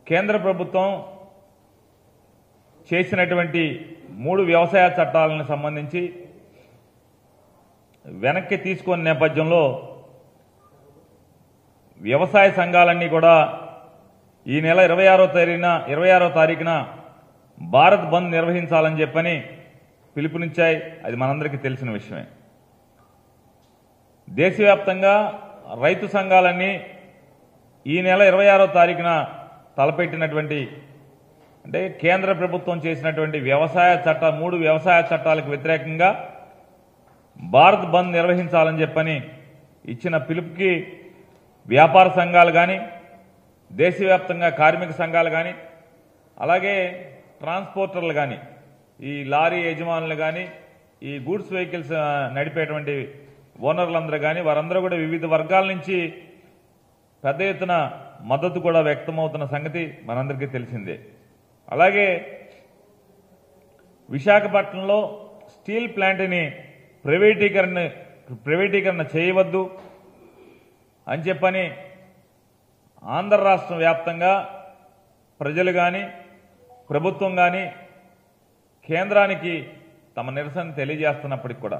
కేంద్ర ప్రభుత్వం చేసినటువంటి మూడు వ్యవసాయ చట్టాలను సంబంధించి వెనక్కి తీసుకున్న నేపథ్యంలో వ్యవసాయ సంఘాలన్నీ కూడా ఈ నెల ఇరవై ఆరో తారీఖున ఇరవై ఆరో తారీఖున భారత్ బంద్ నిర్వహించాలని చెప్పని పిలుపునిచ్చాయి అది మనందరికీ తెలిసిన విషయమే దేశవ్యాప్తంగా రైతు సంఘాలన్నీ ఈ నెల ఇరవై ఆరో తారీఖున తలపెట్టినటువంటి అంటే కేంద్ర ప్రభుత్వం చేసినటువంటి వ్యవసాయ చట్ట మూడు వ్యవసాయ చట్టాలకు వ్యతిరేకంగా భారత్ బంద్ నిర్వహించాలని చెప్పని ఇచ్చిన పిలుపుకి వ్యాపార సంఘాలు కానీ దేశవ్యాప్తంగా కార్మిక సంఘాలు కానీ అలాగే ట్రాన్స్పోర్టర్లు కానీ ఈ లారీ యజమానులు కానీ ఈ గూడ్స్ వెహికల్స్ ఆ, నడిపేటువంటి ఓనర్లందరూ కానీ వారందరూ కూడా వివిధ వర్గాల నుంచి పెద్ద ఎత్తున మద్దతు కూడా వ్యక్తమవుతున్న సంగతి మనందరికీ తెలిసిందే అలాగే విశాఖపట్నంలో స్టీల్ ప్లాంట్ని ప్రైవేటీకరణ ప్రైవేటీకరణ చేయవద్దు అని చెప్పని ఆంధ్ర రాష్ట్రం వ్యాప్తంగా ప్రజలు కానీ ప్రభుత్వం కానీ కేంద్రానికి తమ నిరసన తెలియజేస్తున్నప్పటికి కూడా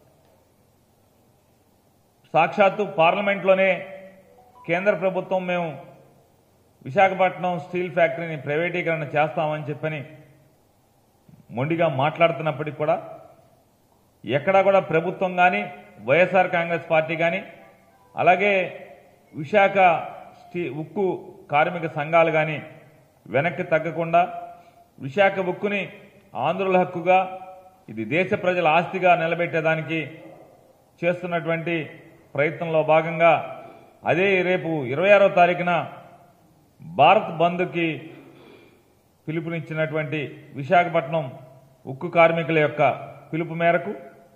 సాక్షాత్తు పార్లమెంట్లోనే కేంద్ర ప్రభుత్వం మేము విశాఖపట్నం స్టీల్ ఫ్యాక్టరీని ప్రైవేటీకరణ చేస్తామని చెప్పని మొండిగా మాట్లాడుతున్నప్పటికి కూడా ఎక్కడా కూడా ప్రభుత్వం కానీ వైఎస్ఆర్ కాంగ్రెస్ పార్టీ కానీ అలాగే విశాఖ స్టీ ఉక్కు కార్మిక సంఘాలు కానీ వెనక్కి తగ్గకుండా విశాఖ ఉక్కుని ఆంధ్రుల హక్కుగా ఇది దేశ ప్రజల ఆస్తిగా నిలబెట్టేదానికి చేస్తున్నటువంటి ప్రయత్నంలో భాగంగా అదే రేపు ఇరవై ఆరో తారీఖున భారత్ బంద్కి పిలుపునిచ్చినటువంటి విశాఖపట్నం ఉక్కు కార్మికుల యొక్క పిలుపు మేరకు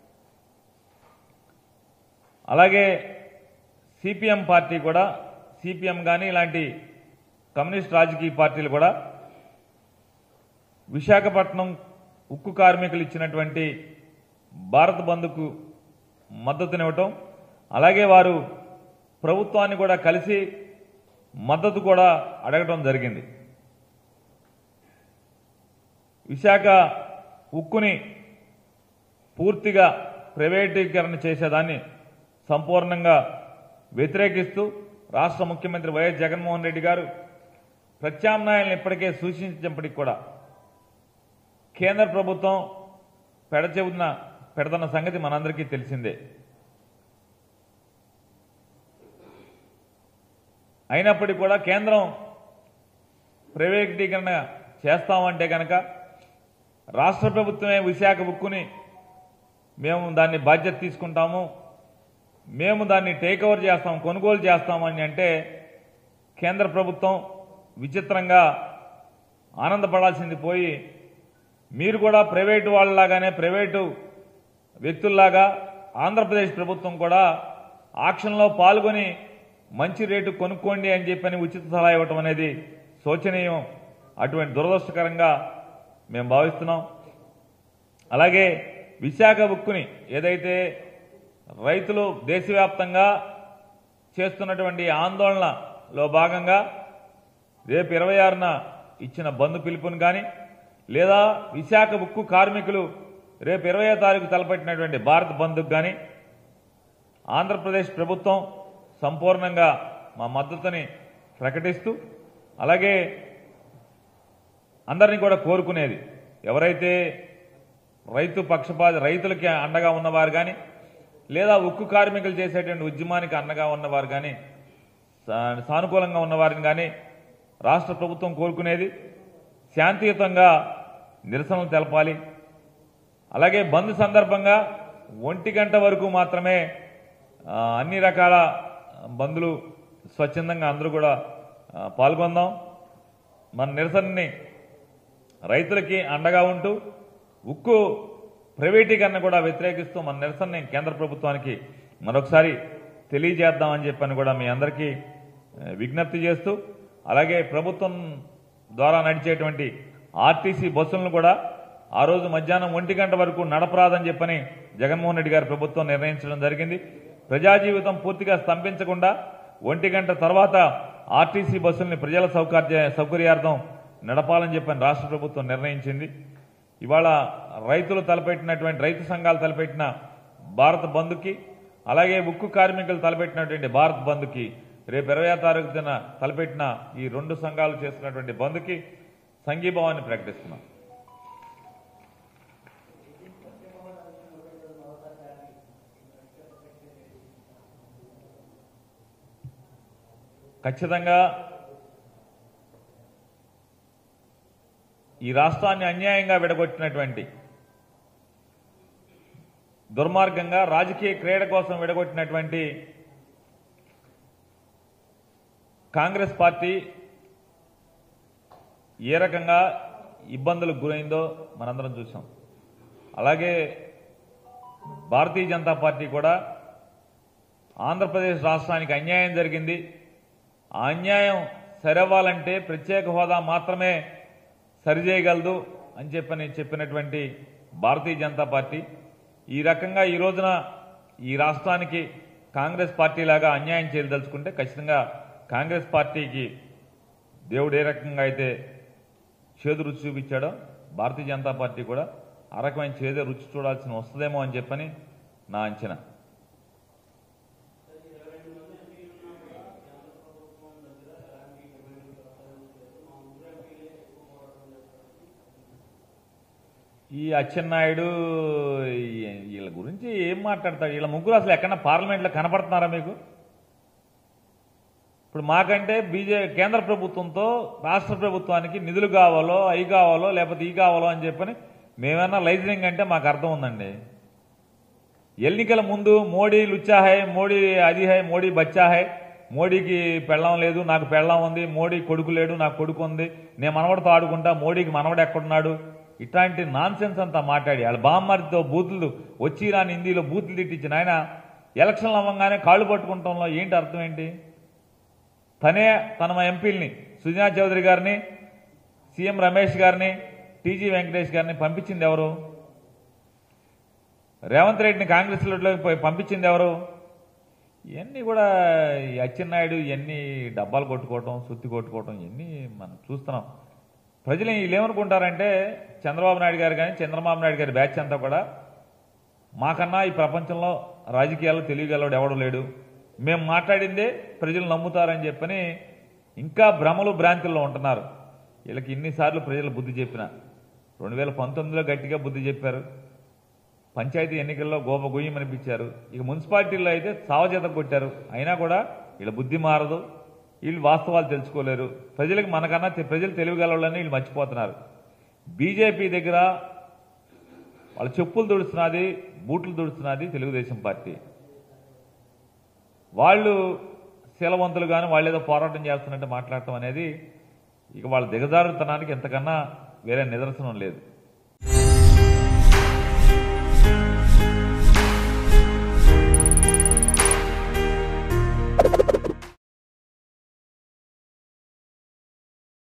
అలాగే సిపిఎం పార్టీ కూడా సిపిఎం కానీ ఇలాంటి కమ్యూనిస్ట్ రాజకీయ పార్టీలు కూడా విశాఖపట్నం ఉక్కు కార్మికులు ఇచ్చినటువంటి భారత్ బంద్కు మద్దతునివ్వటం అలాగే వారు ప్రభుత్వాన్ని కూడా కలిసి మద్దతు కూడా అడగటం జరిగింది విశాఖ ఉక్కుని పూర్తిగా ప్రైవేటీకరణ చేసేదాన్ని సంపూర్ణంగా వ్యతిరేకిస్తూ రాష్ట్ర ముఖ్యమంత్రి వైఎస్ జగన్మోహన్ రెడ్డి గారు ప్రత్యామ్నాయాలను ఇప్పటికే సూచించినప్పటికీ కూడా కేంద్ర ప్రభుత్వం పెడచెబుతున్న పెడుతున్న సంగతి మనందరికీ తెలిసిందే అయినప్పటికీ కూడా కేంద్రం ప్రైవేటీకరణ చేస్తామంటే కనుక రాష్ట్ర ప్రభుత్వమే విశాఖ ఉక్కుని మేము దాన్ని బాధ్యత తీసుకుంటాము మేము దాన్ని టేక్ ఓవర్ చేస్తాం కొనుగోలు చేస్తామని అంటే కేంద్ర ప్రభుత్వం విచిత్రంగా ఆనందపడాల్సింది పోయి మీరు కూడా ప్రైవేటు వాళ్ళలాగానే ప్రైవేటు వ్యక్తుల్లాగా ఆంధ్రప్రదేశ్ ప్రభుత్వం కూడా ఆక్షన్లో పాల్గొని మంచి రేటు కొనుక్కోండి అని చెప్పని ఉచిత సలహా ఇవ్వటం అనేది శోచనీయం అటువంటి దురదృష్టకరంగా మేము భావిస్తున్నాం అలాగే విశాఖ ఉక్కుని ఏదైతే రైతులు దేశవ్యాప్తంగా చేస్తున్నటువంటి ఆందోళనలో భాగంగా రేపు ఇరవై ఆరున ఇచ్చిన బంద్ పిలుపుని కానీ లేదా విశాఖ ఉక్కు కార్మికులు రేపు ఇరవై తారీఖు తలపెట్టినటువంటి భారత్ బంద్కు కానీ ఆంధ్రప్రదేశ్ ప్రభుత్వం సంపూర్ణంగా మా మద్దతుని ప్రకటిస్తూ అలాగే అందరినీ కూడా కోరుకునేది ఎవరైతే రైతు పక్షపాత రైతులకి అండగా ఉన్నవారు కానీ లేదా ఉక్కు కార్మికులు చేసేటువంటి ఉద్యమానికి అండగా ఉన్నవారు కానీ సా- సానుకూలంగా ఉన్నవారిని కానీ రాష్ట్ర ప్రభుత్వం కోరుకునేది శాంతియుతంగా నిరసనలు తెలపాలి అలాగే బంద్ సందర్భంగా ఒంటి గంట వరకు మాత్రమే ఆ, అన్ని రకాల బంధులు స్వచ్ఛందంగా అందరూ కూడా ఆ, పాల్గొందాం మన నిరసనని రైతులకి అండగా ఉంటూ ఉక్కు ప్రైవేటీకరణ కూడా వ్యతిరేకిస్తూ మన నిరసనని కేంద్ర ప్రభుత్వానికి మరొకసారి తెలియజేద్దామని చెప్పని కూడా మీ అందరికీ ఆ, విజ్ఞప్తి చేస్తూ అలాగే ప్రభుత్వం ద్వారా నడిచేటువంటి ఆర్టీసీ బస్సులను కూడా ఆ రోజు మధ్యాహ్నం ఒంటి గంట వరకు నడపరాదని చెప్పని జగన్మోహన్ రెడ్డి గారి ప్రభుత్వం నిర్ణయించడం జరిగింది ప్రజా జీవితం పూర్తిగా స్తంభించకుండా ఒంటి గంట తర్వాత ఆర్టీసీ బస్సుల్ని ప్రజల సౌకర్య సౌకర్యార్థం నడపాలని చెప్పని రాష్ట్ర ప్రభుత్వం నిర్ణయించింది ఇవాళ రైతులు తలపెట్టినటువంటి రైతు సంఘాలు తలపెట్టిన భారత్ బంద్కి అలాగే ఉక్కు కార్మికులు తలపెట్టినటువంటి భారత్ బంద్కి రేపు ఇరవై తారీఖున తలపెట్టిన ఈ రెండు సంఘాలు చేస్తున్నటువంటి బంద్కి సంఘీభావాన్ని ప్రకటిస్తున్నాం ఖచ్చితంగా ఈ రాష్ట్రాన్ని అన్యాయంగా విడగొట్టినటువంటి దుర్మార్గంగా రాజకీయ క్రీడ కోసం విడగొట్టినటువంటి కాంగ్రెస్ పార్టీ ఏ రకంగా ఇబ్బందులకు గురైందో మనందరం చూసాం అలాగే భారతీయ జనతా పార్టీ కూడా ఆంధ్రప్రదేశ్ రాష్ట్రానికి అన్యాయం జరిగింది ఆ అన్యాయం సరవ్వాలంటే ప్రత్యేక హోదా మాత్రమే సరిచేయగలదు అని చెప్పని చెప్పినటువంటి భారతీయ జనతా పార్టీ ఈ రకంగా ఈ రోజున ఈ రాష్ట్రానికి కాంగ్రెస్ పార్టీ లాగా అన్యాయం చేయదలుచుకుంటే ఖచ్చితంగా కాంగ్రెస్ పార్టీకి దేవుడు ఏ రకంగా అయితే చేదు రుచి చూపించాడో భారతీయ జనతా పార్టీ కూడా ఆ రకమైన చేదే రుచి చూడాల్సిన వస్తుందేమో అని చెప్పని నా అంచనా ఈ అచ్చెన్నాయుడు ఈ- వీళ్ళ గురించి ఏం మాట్లాడతాడు వీళ్ళ ముగ్గురు అసలు ఎక్కడన్నా పార్లమెంట్లో కనపడుతున్నారా మీకు ఇప్పుడు మాకంటే బీజే కేంద్ర ప్రభుత్వంతో రాష్ట్ర ప్రభుత్వానికి నిధులు కావాలో అవి కావాలో లేకపోతే ఈ కావాలో అని చెప్పని మేమన్నా లైజనింగ్ అంటే మాకు అర్థం ఉందండి ఎన్నికల ముందు మోడీ లుచ్చా హై మోడీ అది హై మోడీ బచ్చా హై మోడీకి పెళ్ళం లేదు నాకు పెళ్ళం ఉంది మోడీ కొడుకు లేడు నాకు కొడుకు ఉంది నేను మనవడితో ఆడుకుంటా మోడీకి మనవడు ఎక్కడున్నాడు ఇట్లాంటి నాన్ సెన్స్ అంతా మాట్లాడి వాళ్ళ బామ్మరితో బూతులు వచ్చి రాని హిందీలో బూతులు తిట్టించిన ఆయన ఎలక్షన్లు అవ్వగానే కాళ్ళు పట్టుకుంటాంలో ఏంటి అర్థం ఏంటి తనే తన మా ఎంపీల్ని సుజనా చౌదరి గారిని సీఎం రమేష్ గారిని టీజీ వెంకటేష్ గారిని పంపించింది ఎవరు రేవంత్ రెడ్డిని కాంగ్రెస్లోకి పోయి పంపించింది ఎవరు ఇవన్నీ కూడా ఈ అచ్చెన్నాయుడు ఇవన్నీ డబ్బాలు కొట్టుకోవటం సుత్తి కొట్టుకోవటం ఇవన్నీ మనం చూస్తున్నాం ప్రజలు వీళ్ళు ఏమనుకుంటారంటే చంద్రబాబు నాయుడు గారు కానీ చంద్రబాబు నాయుడు గారి బ్యాచ్ అంతా కూడా మాకన్నా ఈ ప్రపంచంలో రాజకీయాల్లో తెలియగలవాడు ఎవడు లేడు మేము మాట్లాడిందే ప్రజలు నమ్ముతారని చెప్పని ఇంకా భ్రమలు భ్రాంతుల్లో ఉంటున్నారు వీళ్ళకి ఇన్నిసార్లు ప్రజలు బుద్ధి చెప్పిన రెండు వేల పంతొమ్మిదిలో గట్టిగా బుద్ధి చెప్పారు పంచాయతీ ఎన్నికల్లో గోప గుయ్యమనిపించారు ఇక మున్సిపాలిటీల్లో అయితే సావచేత కొట్టారు అయినా కూడా వీళ్ళ బుద్ధి మారదు వీళ్ళు వాస్తవాలు తెలుసుకోలేరు ప్రజలకు మనకన్నా తె- ప్రజలు తెలియగలవాళ్ళని వీళ్ళు మర్చిపోతున్నారు బీజేపీ దగ్గర వాళ్ళ చెప్పులు దుడుస్తున్నది బూట్లు దుడుస్తున్నది తెలుగుదేశం పార్టీ వాళ్ళు శీలవంతులు కానీ వాళ్ళు ఏదో పోరాటం చేస్తున్నట్టు మాట్లాడటం అనేది ఇక వాళ్ళ దిగజారుతనానికి ఎంతకన్నా వేరే నిదర్శనం లేదు